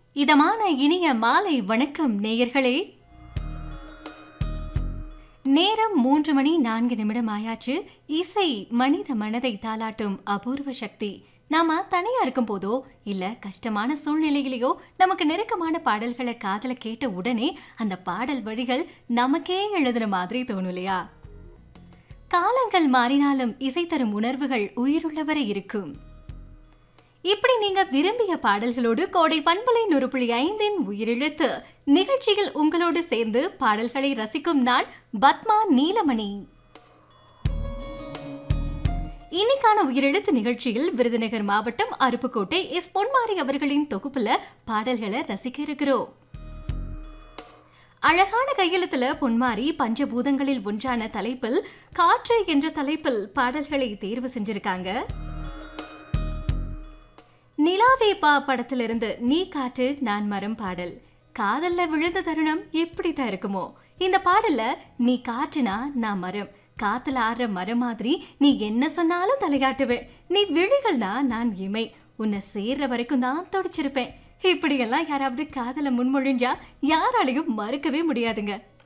இதமான இனிய மாலை வணக்கம் நேயர்களே நேரம் மூன்று மணி நான்கு நிமிடம் ஆயாச்சு இசை மனித மனதை தாளாட்டும் அபூர்வ சக்தி நாம தனியா இருக்கும் போதோ இல்ல கஷ்டமான சூழ்நிலையிலேயோ நமக்கு நெருக்கமான பாடல்களை காதல கேட்ட உடனே அந்த பாடல் வரிகள் நமக்கே எழுதுன மாதிரி தோணும் இல்லையா காலங்கள் மாறினாலும் இசை தரும் உணர்வுகள் உயிருள்ளவரை இருக்கும் இப்படி நீங்க விரும்பிய பாடல்களோடு கோடை பண்பலை நூறு புள்ளி ஐந்தின் உயிரிழத்து நிகழ்ச்சியில் உங்களோடு சேர்ந்து பாடல்களை ரசிக்கும் நான் பத்மா நீலமணி இன்னைக்கான உயிரெழுத்து நிகழ்ச்சியில் விருதுநகர் மாவட்டம் அருப்புக்கோட்டை எஸ் பொன்மாரி அவர்களின் தொகுப்புல பாடல்களை ரசிக்க இருக்கிறோம் அழகான கையெழுத்துல பொன்மாரி பஞ்சபூதங்களில் ஒன்றான தலைப்பில் காற்று என்ற தலைப்பில் பாடல்களை தேர்வு செஞ்சிருக்காங்க நிலாவே பா படத்திலிருந்து நீ காற்று நான் மரம் பாடல் காதல்ல விழுந்த தருணம் எப்படித்தான் இருக்குமோ இந்த பாடல்ல நீ காற்றுனா நான் மரம் காத்துல ஆடுற மரம் மாதிரி நீ என்ன சொன்னாலும் தலைகாட்டுவேன் நீ விழிகள்னா நான் இமை உன்னை சேர்ற வரைக்கும் தான் துடிச்சிருப்பேன் இப்படியெல்லாம் யாராவது காதல முன்மொழிஞ்சா யாராலையும் மறுக்கவே முடியாதுங்க